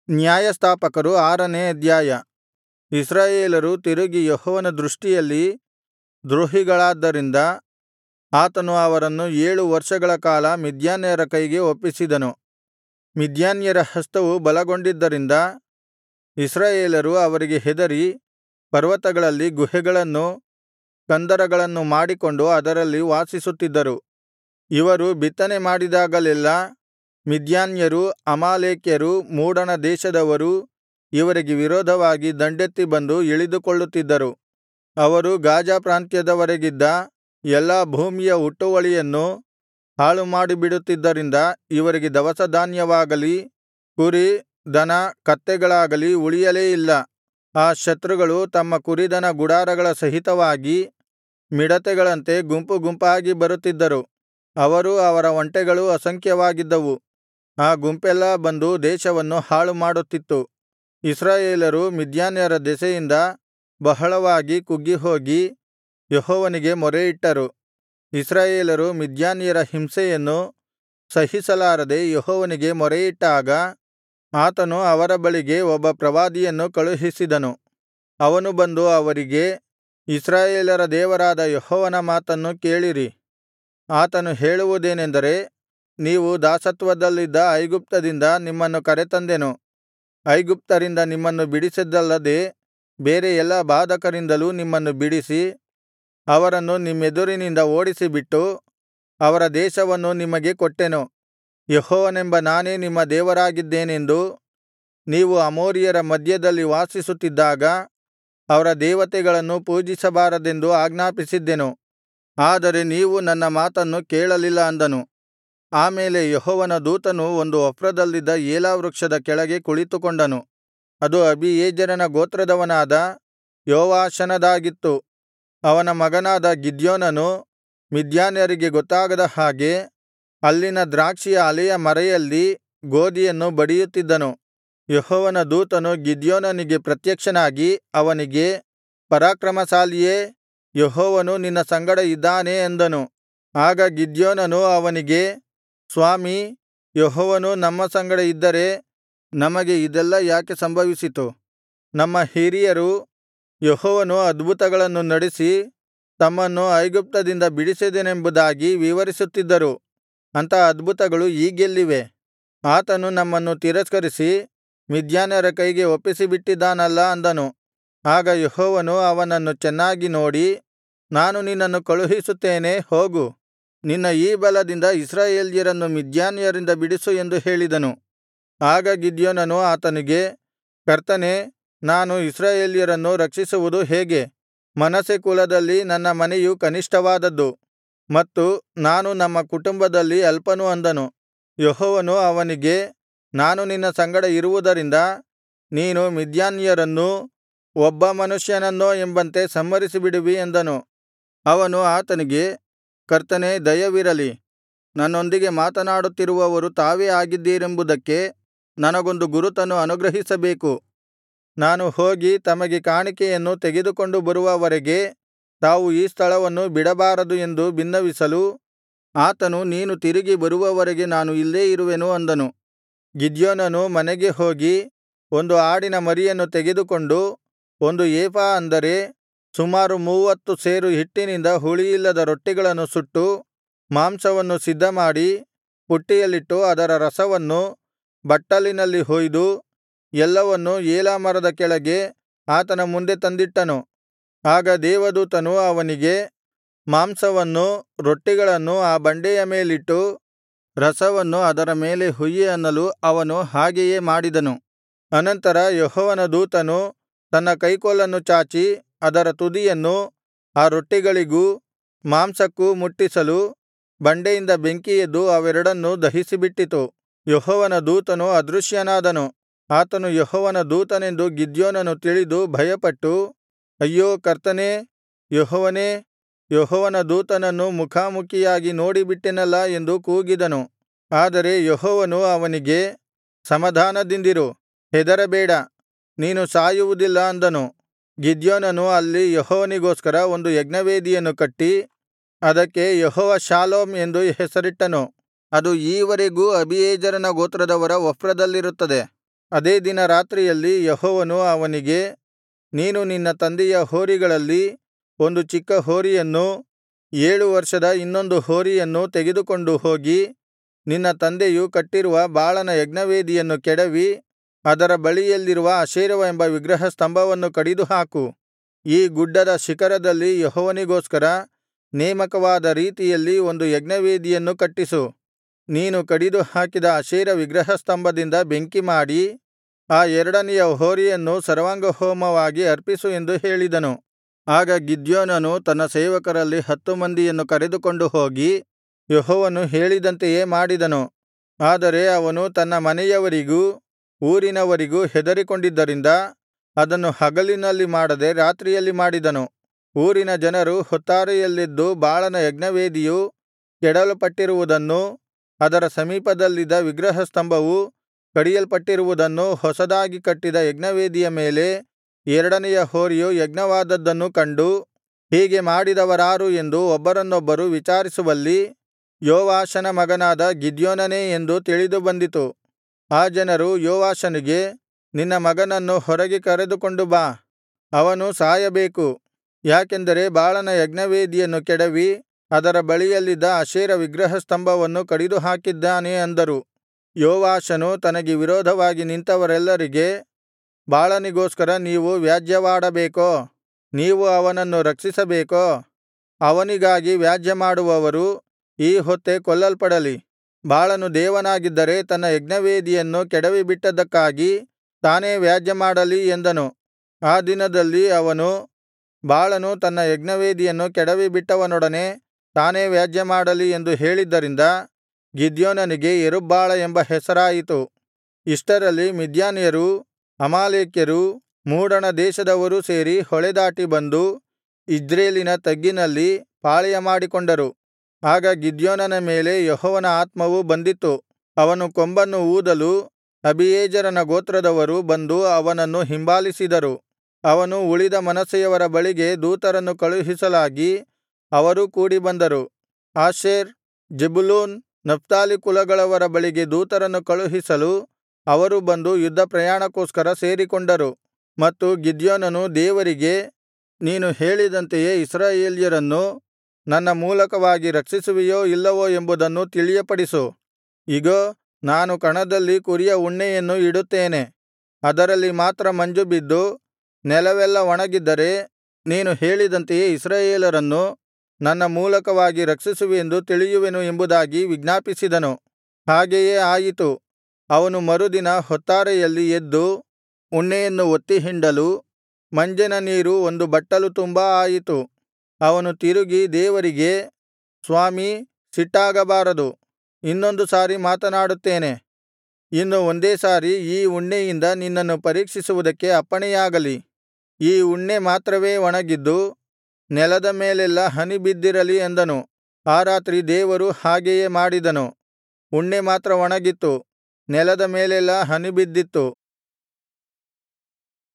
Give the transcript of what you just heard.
ನ್ಯಾಯಸ್ಥಾಪಕರು ಆರನೇ ಅಧ್ಯಾಯ ಇಸ್ರಾಯೇಲರು ತಿರುಗಿ ಯೆಹೋವನ ದೃಷ್ಟಿಯಲ್ಲಿ ದ್ರೋಹಿಗಳಾದ್ದರಿಂದ ಆತನು ಅವರನ್ನು ಏಳು ವರ್ಷಗಳ ಕಾಲ ಮಿದ್ಯಾನ್ಯರ ಕೈಗೆ ಒಪ್ಪಿಸಿದನು ಮಿದ್ಯಾನ್ಯರ ಹಸ್ತವು ಬಲಗೊಂಡಿದ್ದರಿಂದ ಇಸ್ರಾಯೇಲರು ಅವರಿಗೆ ಹೆದರಿ ಪರ್ವತಗಳಲ್ಲಿ ಗುಹೆಗಳನ್ನೂ ಕಂದರಗಳನ್ನು ಮಾಡಿಕೊಂಡು ಅದರಲ್ಲಿ ವಾಸಿಸುತ್ತಿದ್ದರು ಇವರು ಬಿತ್ತನೆ ಮಾಡಿದಾಗಲೆಲ್ಲಾ ಮಿದ್ಯಾನ್ಯರೂ ಅಮಾಲೇಕ್ಯರೂ ಮೂಡಣ ದೇಶದವರೂ ಇವರಿಗೆ ವಿರೋಧವಾಗಿ ದಂಡೆತ್ತಿ ಬಂದು ಇಳಿದುಕೊಳ್ಳುತ್ತಿದ್ದರು ಅವರು ಗಾಜಾ ಪ್ರಾಂತ್ಯದವರೆಗಿದ್ದ ಎಲ್ಲಾ ಭೂಮಿಯ ಹುಟ್ಟುವಳಿಯನ್ನೂ ಹಾಳುಮಾಡಿಬಿಡುತ್ತಿದ್ದರಿಂದ ಇವರಿಗೆ ದವಸಧಾನ್ಯವಾಗಲಿ ಕುರಿ ದನ ಕತ್ತೆಗಳಾಗಲಿ ಉಳಿಯಲೇ ಇಲ್ಲ ಆ ಶತ್ರುಗಳು ತಮ್ಮ ಕುರಿದನ ಗುಡಾರಗಳ ಸಹಿತವಾಗಿ ಮಿಡತೆಗಳಂತೆ ಗುಂಪು ಗುಂಪಾಗಿ ಬರುತ್ತಿದ್ದರು ಅವರೂ ಅವರ ಒಂಟೆಗಳೂ ಅಸಂಖ್ಯವಾಗಿದ್ದವು ಆ ಗುಂಪೆಲ್ಲಾ ಬಂದು ದೇಶವನ್ನು ಹಾಳುಮಾಡುತ್ತಿತ್ತು ಇಸ್ರಾಯೇಲರು ಮಿದ್ಯಾನ್ಯರ ದೆಸೆಯಿಂದ ಬಹಳವಾಗಿ ಕುಗ್ಗಿಹೋಗಿ ಯೆಹೋವನಿಗೆ ಮೊರೆಯಿಟ್ಟರು ಇಸ್ರಾಯೇಲರು ಮಿದ್ಯಾನ್ಯರ ಹಿಂಸೆಯನ್ನು ಸಹಿಸಲಾರದೆ ಯೆಹೋವನಿಗೆ ಮೊರೆಯಿಟ್ಟಾಗ ಆತನು ಅವರ ಬಳಿಗೆ ಒಬ್ಬ ಪ್ರವಾದಿಯನ್ನು ಕಳುಹಿಸಿದನು ಅವನು ಬಂದು ಅವರಿಗೆ ಇಸ್ರಾಯೇಲರ ದೇವರಾದ ಯೆಹೋವನ ಮಾತನ್ನು ಕೇಳಿರಿ ಆತನು ಹೇಳುವುದೇನೆಂದರೆ ನೀವು ದಾಸತ್ವದಲ್ಲಿದ್ದ ಐಗುಪ್ತದಿಂದ ನಿಮ್ಮನ್ನು ಕರೆತಂದೆನು ಐಗುಪ್ತರಿಂದ ನಿಮ್ಮನ್ನು ಬಿಡಿಸಿದ್ದಲ್ಲದೆ ಬೇರೆ ಎಲ್ಲಾ ಬಾಧಕರಿಂದಲೂ ನಿಮ್ಮನ್ನು ಬಿಡಿಸಿ ಅವರನ್ನು ನಿಮ್ಮೆದುರಿನಿಂದ ಓಡಿಸಿಬಿಟ್ಟು ಅವರ ದೇಶವನ್ನು ನಿಮಗೆ ಕೊಟ್ಟೆನು ಯೆಹೋವನೆಂಬ ನಾನೇ ನಿಮ್ಮ ದೇವರಾಗಿದ್ದೇನೆಂದು ನೀವು ಅಮೋರಿಯರ ಮಧ್ಯದಲ್ಲಿ ವಾಸಿಸುತ್ತಿದ್ದಾಗ ಅವರ ದೇವತೆಗಳನ್ನು ಪೂಜಿಸಬಾರದೆಂದು ಆಜ್ಞಾಪಿಸಿದ್ದೆನು ಆದರೆ ನೀವು ನನ್ನ ಮಾತನ್ನು ಕೇಳಲಿಲ್ಲ ಅಂದನು ಆ ಮೇಲೆ ಯೆಹೋವನ ದೂತನು ಒಂದು ಒಫ್ರದಲ್ಲಿದ್ದ ಏಲಾ ವೃಕ್ಷದ ಕೆಳಗೆ ಕುಳಿತುಕೊಂಡನು ಅದು ಅಬೀಯೆಜೆರನ ಗೋತ್ರದವನಾದ ಯೋವಾಷನದಾಗಿತ್ತು ಅವನ ಮಗನಾದ ಗಿದ್ಯೋನನು ಮಿದ್ಯಾನ್ಯರಿಗೆ ಗೊತ್ತಾಗದ ಹಾಗೆ ಅಲ್ಲಿನ ದ್ರಾಕ್ಷಿಯ ಆಲೆಯ ಮರೆಯಲ್ಲಿ ಗೋದಿಯನ್ನು ಬಡಿಯುತ್ತಿದ್ದನು ಯೆಹೋವನ ದೂತನು ಗಿದ್ಯೋನನಿಗೆ ಪ್ರತ್ಯಕ್ಷನಾಗಿ ಅವನಿಗೆ ಪರಾಕ್ರಮಶಾಲಿಯೇ ಯೆಹೋವನು ನಿನ್ನ ಸಂಗಡ ಇದ್ದಾನೆ ಎಂದನು ಆಗ ಗಿದ್ಯೋನನು ಅವನಿಗೆ ಸ್ವಾಮೀ ಯೆಹೋವನು ನಮ್ಮ ಸಂಗಡ ಇದ್ದರೆ ನಮಗೆ ಇದೆಲ್ಲಾ ಯಾಕೆ ಸಂಭವಿಸಿತು ನಮ್ಮ ಹಿರಿಯರು ಯೆಹೋವನು ಅದ್ಭುತಗಳನ್ನು ನಡಿಸಿ ತಮ್ಮನ್ನು ಐಗುಪ್ತದಿಂದ ಬಿಡಿಸಿದನೆಂಬುದಾಗಿ ವಿವರಿಸುತ್ತಿದ್ದರು ಅಂಥ ಅದ್ಭುತಗಳು ಈಗೆಲ್ಲಿವೆ ಆತನು ನಮ್ಮನ್ನು ತಿರಸ್ಕರಿಸಿ ಮಿದ್ಯಾನ್ಯರ ಕೈಗೆ ಒಪ್ಪಿಸಿಬಿಟ್ಟಿದ್ದಾನಲ್ಲಾ ಅಂದನು ಆಗ ಯೆಹೋವನು ಅವನನ್ನು ಚೆನ್ನಾಗಿ ನೋಡಿ ನಾನು ನಿನ್ನನ್ನು ಕಳುಹಿಸುತ್ತೇನೆ ಹೋಗು ನಿನ್ನ ಈ ಬಲದಿಂದ ಇಸ್ರಾಯೇಲ್ಯರನ್ನು ಮಿದ್ಯಾನ್ಯರಿಂದ ಬಿಡಿಸು ಎಂದು ಹೇಳಿದನು ಆಗ ಗಿದ್ಯೋನನು ಆತನಿಗೆ ಕರ್ತನೇ ನಾನು ಇಸ್ರಾಯೇಲ್ಯರನ್ನು ರಕ್ಷಿಸುವುದು ಹೇಗೆ ಮನಸ್ಸೆ ಕುಲದಲ್ಲಿ ನನ್ನ ಮನೆಯು ಕನಿಷ್ಠವಾದದ್ದು ಮತ್ತು ನಾನು ನಮ್ಮ ಕುಟುಂಬದಲ್ಲಿ ಅಲ್ಪನು ಅಂದನು ಯೆಹೋವನು ಅವನಿಗೆ ನಾನು ನಿನ್ನ ಸಂಗಡ ಇರುವುದರಿಂದ ನೀನು ಮಿದ್ಯಾನ್ಯರನ್ನೂ ಒಬ್ಬ ಮನುಷ್ಯನನ್ನೋ ಎಂಬಂತೆ ಸಂಹರಿಸಿಬಿಡುವಿ ಎಂದನು ಅವನು ಆತನಿಗೆ ಕರ್ತನೇ ದಯವಿರಲಿ ನನ್ನೊಂದಿಗೆ ಮಾತನಾಡುತ್ತಿರುವವರು ತಾವೇ ಆಗಿದ್ದೀರೆಂಬುದಕ್ಕೆ ನನಗೊಂದು ಗುರುತನ್ನು ಅನುಗ್ರಹಿಸಬೇಕು ನಾನು ಹೋಗಿ ತಮಗೆ ಕಾಣಿಕೆಯನ್ನು ತೆಗೆದುಕೊಂಡು ಬರುವವರೆಗೆ ತಾವು ಈ ಸ್ಥಳವನ್ನು ಬಿಡಬಾರದು ಎಂದು ಬಿನ್ನವಿಸಲು ಆತನು ನೀನು ತಿರುಗಿ ಬರುವವರೆಗೆ ನಾನು ಇಲ್ಲೇ ಇರುವೆನು ಅಂದನು ಗಿದ್ಯೋನನು ಮನೆಗೆ ಹೋಗಿ ಒಂದು ಆಡಿನ ಮರಿಯನ್ನು ತೆಗೆದುಕೊಂಡು ಒಂದು ಏಫಾ ಅಂದರೆ ಸುಮಾರು ಮೂವತ್ತು ಸೇರು ಹಿಟ್ಟಿನಿಂದ ಹುಳಿಯಿಲ್ಲದ ರೊಟ್ಟಿಗಳನ್ನು ಸುಟ್ಟು ಮಾಂಸವನ್ನು ಸಿದ್ಧಮಾಡಿ ಪುಟ್ಟಿಯಲ್ಲಿಟ್ಟು ಅದರ ರಸವನ್ನು ಬಟ್ಟಲಿನಲ್ಲಿ ಹೊಯ್ದು ಎಲ್ಲವನ್ನೂ ಏಲಾ ಮರದ ಕೆಳಗೆ ಆತನ ಮುಂದೆ ತಂದಿಟ್ಟನು ಆಗ ದೇವದೂತನು ಅವನಿಗೆ ಮಾಂಸವನ್ನೂ ರೊಟ್ಟಿಗಳನ್ನೂ ಆ ಬಂಡೆಯ ಮೇಲಿಟ್ಟು ರಸವನ್ನು ಅದರ ಮೇಲೆ ಹುಯ್ಯಿ ಅನ್ನಲು ಅವನು ಹಾಗೆಯೇ ಮಾಡಿದನು ಅನಂತರ ಯೆಹೋವನ ದೂತನು ತನ್ನ ಕೈಕೋಲನ್ನು ಚಾಚಿ ಅದರ ತುದಿಯನ್ನು ಆ ರೊಟ್ಟಿಗಳಿಗೂ ಮಾಂಸಕ್ಕೂ ಮುಟ್ಟಿಸಲು ಬಂಡೆಯಿಂದ ಬೆಂಕಿ ಎದ್ದು ಅವೆರಡನ್ನೂ ದಹಿಸಿಬಿಟ್ಟಿತು ಯೆಹೋವನ ದೂತನು ಅದೃಶ್ಯನಾದನು ಆತನು ಯೆಹೋವನ ದೂತನೆಂದು ಗಿದ್ಯೋನನು ತಿಳಿದು ಭಯಪಟ್ಟು ಅಯ್ಯೋ ಕರ್ತನೇ ಯೆಹೋವನೇ ಯೆಹೋವನ ದೂತನನ್ನು ಮುಖಾಮುಖಿಯಾಗಿ ನೋಡಿಬಿಟ್ಟೆನಲ್ಲಾ ಎಂದು ಕೂಗಿದನು ಆದರೆ ಯೆಹೋವನು ಅವನಿಗೆ ಸಮಾಧಾನದಿಂದಿರು ಹೆದರಬೇಡ ನೀನು ಸಾಯುವುದಿಲ್ಲ ಅಂದನು ಗಿದ್ಯೋನನು ಅಲ್ಲಿ ಯೆಹೋವನಿಗೋಸ್ಕರ ಒಂದು ಯಜ್ಞವೇದಿಯನ್ನು ಕಟ್ಟಿ ಅದಕ್ಕೆ ಯೆಹೋವ ಶಾಲೋಮ್ ಎಂದು ಹೆಸರಿಟ್ಟನು ಅದು ಈ ವರೆಗೂ ಅಬೀಯೆಜೆರನ ಗೋತ್ರದವರ ಒಫ್ರದಲ್ಲಿರುತ್ತದೆ ಅದೇ ದಿನ ರಾತ್ರಿಯಲ್ಲಿ ಯೆಹೋವನು ಅವನಿಗೆ ನೀನು ನಿನ್ನ ತಂದೆಯ ಹೋರಿಗಳಲ್ಲಿ ಒಂದು ಚಿಕ್ಕ ಹೋರಿಯನ್ನೂ ಏಳು ವರ್ಷದ ಇನ್ನೊಂದು ಹೋರಿಯನ್ನೂ ತೆಗೆದುಕೊಂಡು ಹೋಗಿ ನಿನ್ನ ತಂದೆಯು ಕಟ್ಟಿರುವ ಬಾಳನ ಯಜ್ಞವೇದಿಯನ್ನು ಕೆಡವಿ ಅದರ ಬಳಿಯಲ್ಲಿರುವ ಅಶೇರವೆಂಬ ವಿಗ್ರಹಸ್ತಂಭವನ್ನು ಕಡಿದುಹಾಕು ಈ ಗುಡ್ಡದ ಶಿಖರದಲ್ಲಿ ಯೆಹೋವನಿಗೋಸ್ಕರ ನೇಮಕವಾದ ರೀತಿಯಲ್ಲಿ ಒಂದು ಯಜ್ಞವೇದಿಯನ್ನು ಕಟ್ಟಿಸು ನೀನು ಕಡಿದು ಹಾಕಿದ ಅಶೇರ ವಿಗ್ರಹಸ್ತಂಭದಿಂದ ಬೆಂಕಿಮಾಡಿ ಆ ಎರಡನೆಯ ಹೋರಿಯನ್ನು ಸರ್ವಾಂಗಹೋಮವಾಗಿ ಅರ್ಪಿಸು ಎಂದು ಹೇಳಿದನು ಆಗ ಗಿದ್ಯೋನನು ತನ್ನ ಸೇವಕರಲ್ಲಿ ಹತ್ತು ಮಂದಿಯನ್ನು ಕರೆದುಕೊಂಡು ಹೋಗಿ ಯೆಹೋವನು ಹೇಳಿದಂತೆಯೇ ಮಾಡಿದನು ಆದರೆ ಅವನು ತನ್ನ ಮನೆಯವರಿಗೂ ಊರಿನವರಿಗೂ ಹೆದರಿಕೊಂಡಿದ್ದರಿಂದ ಅದನ್ನು ಹಗಲಿನಲ್ಲಿ ಮಾಡದೆ ರಾತ್ರಿಯಲ್ಲಿ ಮಾಡಿದನು ಊರಿನ ಜನರು ಹೊತ್ತಾರೆಯಲ್ಲೆದ್ದು ಬಾಳನ ಯಜ್ಞವೇದಿಯು ಕೆಡವಲ್ಪಟ್ಟಿರುವುದನ್ನೂ ಅದರ ಸಮೀಪದಲ್ಲಿದ್ದ ವಿಗ್ರಹಸ್ತಂಭವು ಕಡಿಯಲ್ಪಟ್ಟಿರುವುದನ್ನೂ ಹೊಸದಾಗಿ ಕಟ್ಟಿದ ಯಜ್ಞವೇದಿಯ ಮೇಲೆ ಎರಡನೆಯ ಹೋರಿಯು ಯಜ್ಞವಾದದ್ದನ್ನೂ ಕಂಡು ಹೀಗೆ ಮಾಡಿದವರಾರು ಎಂದು ಒಬ್ಬರನ್ನೊಬ್ಬರು ವಿಚಾರಿಸುವಲ್ಲಿ ಯೋವಾಷನ ಮಗನಾದ ಗಿದ್ಯೋನನೇ ಎಂದು ತಿಳಿದುಬಂದಿತು ಆ ಜನರು ಯೋವಾಷನಿಗೆ ನಿನ್ನ ಮಗನನ್ನು ಹೊರಗೆ ಕರೆದುಕೊಂಡು ಬಾ ಅವನು ಸಾಯಬೇಕು ಯಾಕೆಂದರೆ ಬಾಳನ ಯಜ್ಞವೇದಿಯನ್ನು ಕೆಡವಿ ಅದರ ಬಳಿಯಲ್ಲಿದ್ದ ಅಶೇರ ವಿಗ್ರಹಸ್ತಂಭವನ್ನು ಕಡಿದುಹಾಕಿದ್ದಾನೆ ಅಂದರು ಯೋವಾಷನು ತನಗೆ ವಿರೋಧವಾಗಿ ನಿಂತವರೆಲ್ಲರಿಗೆ ಬಾಳನಿಗೋಸ್ಕರ ನೀವು ವ್ಯಾಜ್ಯವಾಡಬೇಕೋ ನೀವು ಅವನನ್ನು ರಕ್ಷಿಸಬೇಕೋ ಅವನಿಗಾಗಿ ವ್ಯಾಜ್ಯಮಾಡುವವರು ಈ ಹೊತ್ತೇ ಕೊಲ್ಲಲ್ಪಡಲಿ ಬಾಳನು ದೇವನಾಗಿದ್ದರೆ ತನ್ನ ಯಜ್ಞವೇದಿಯನ್ನು ಕೆಡವಿಬಿಟ್ಟದ್ದಕ್ಕಾಗಿ ತಾನೇ ವ್ಯಾಜ್ಯಮಾಡಲಿ ಎಂದನು ಆ ದಿನದಲ್ಲಿ ಅವನು ಬಾಳನು ತನ್ನ ಯಜ್ಞವೇದಿಯನ್ನು ಕೆಡವಿಬಿಟ್ಟವನೊಡನೆ ತಾನೇ ವ್ಯಾಜ್ಯಮಾಡಲಿ ಎಂದು ಹೇಳಿದ್ದರಿಂದ ಗಿದ್ಯೋನನಿಗೆ ಯೆರುಬ್ಬಾಳ ಎಂಬ ಹೆಸರಾಯಿತು ಇಷ್ಟರಲ್ಲಿ ಮಿದ್ಯಾನ್ಯರೂ ಅಮಾಲೇಕ್ಯರೂ ಮೂಡಣ ದೇಶದವರೂ ಸೇರಿ ಹೊಳೆದಾಟಿ ಬಂದು ಇಜ್ರೇಲಿನ ತಗ್ಗಿನಲ್ಲಿ ಪಾಳೆಯಮಾಡಿಕೊಂಡರು ಆಗ ಗಿದ್ಯೋನನ ಮೇಲೆ ಯೆಹೋವನ ಆತ್ಮವು ಬಂದಿತ್ತು ಅವನು ಕೊಂಬನ್ನು ಊದಲು ಅಬೀಯೆಜೆರನ ಗೋತ್ರದವರು ಬಂದು ಅವನನ್ನು ಹಿಂಬಾಲಿಸಿದರು ಅವನು ಉಳಿದ ಮನಸ್ಸೆಯವರ ಬಳಿಗೆ ದೂತರನ್ನು ಕಳುಹಿಸಲಾಗಿ ಅವರೂ ಕೂಡಿಬಂದರು ಆಶೇರ್ ಜೆಬುಲೂನ್ ನಫ್ತಾಲಿ ಕುಲಗಳವರ ಬಳಿಗೆ ದೂತರನ್ನು ಕಳುಹಿಸಲು ಅವರು ಬಂದು ಯುದ್ಧಪ್ರಯಾಣಕ್ಕೋಸ್ಕರ ಸೇರಿಕೊಂಡರು ಮತ್ತು ಗಿದ್ಯೋನನು ದೇವರಿಗೆ ನೀನು ಹೇಳಿದಂತೆಯೇ ಇಸ್ರಾಯೇಲ್ಯರನ್ನು ನನ್ನ ಮೂಲಕವಾಗಿ ರಕ್ಷಿಸುವಿಯೋ ಇಲ್ಲವೋ ಎಂಬುದನ್ನು ತಿಳಿಯಪಡಿಸು ಇಗೋ ನಾನು ಕಣದಲ್ಲಿ ಕುರಿಯ ಉಣ್ಣೆಯನ್ನು ಇಡುತ್ತೇನೆ ಅದರಲ್ಲಿ ಮಾತ್ರ ಮಂಜು ಬಿದ್ದು ನೆಲವೆಲ್ಲಾ ಒಣಗಿದ್ದರೆ ನೀನು ಹೇಳಿದಂತೆಯೇ ಇಸ್ರಾಯೇಲರನ್ನು ನನ್ನ ಮೂಲಕವಾಗಿ ರಕ್ಷಿಸುವಿಯೆಂದು ತಿಳಿಯುವೆನು ಎಂಬುದಾಗಿ ವಿಜ್ಞಾಪಿಸಿದನು ಹಾಗೆಯೇ ಆಯಿತು ಅವನು ಮರುದಿನ ಹೊತ್ತಾರೆಯಲ್ಲಿ ಎದ್ದು ಉಣ್ಣೆಯನ್ನು ಒತ್ತಿ ಹಿಂಡಲು ಮಂಜಿನ ನೀರು ಒಂದು ಬಟ್ಟಲು ತುಂಬಾ ಆಯಿತು ಅವನು ತಿರುಗಿ ದೇವರಿಗೆ ಸ್ವಾಮೀ ಸಿಟ್ಟಾಗಬಾರದು ಇನ್ನೊಂದು ಸಾರಿ ಮಾತನಾಡುತ್ತೇನೆ ಇನ್ನು ಒಂದೇ ಸಾರಿ ಈ ಉಣ್ಣೆಯಿಂದ ನಿನ್ನನ್ನು ಪರೀಕ್ಷಿಸುವುದಕ್ಕೆ ಅಪ್ಪಣೆಯಾಗಲಿ ಈ ಉಣ್ಣೆ ಮಾತ್ರವೇ ಒಣಗಿದ್ದು ನೆಲದ ಮೇಲೆಲ್ಲಾ ಹನಿ ಬಿದ್ದಿರಲಿ ಅಂದನು ಆ ರಾತ್ರಿ ದೇವರು ಹಾಗೆಯೇ ಮಾಡಿದನು ಉಣ್ಣೆ ಮಾತ್ರ ಒಣಗಿತ್ತು ನೆಲದ ಮೇಲೆಲ್ಲಾ ಹನಿ ಬಿದ್ದಿತ್ತು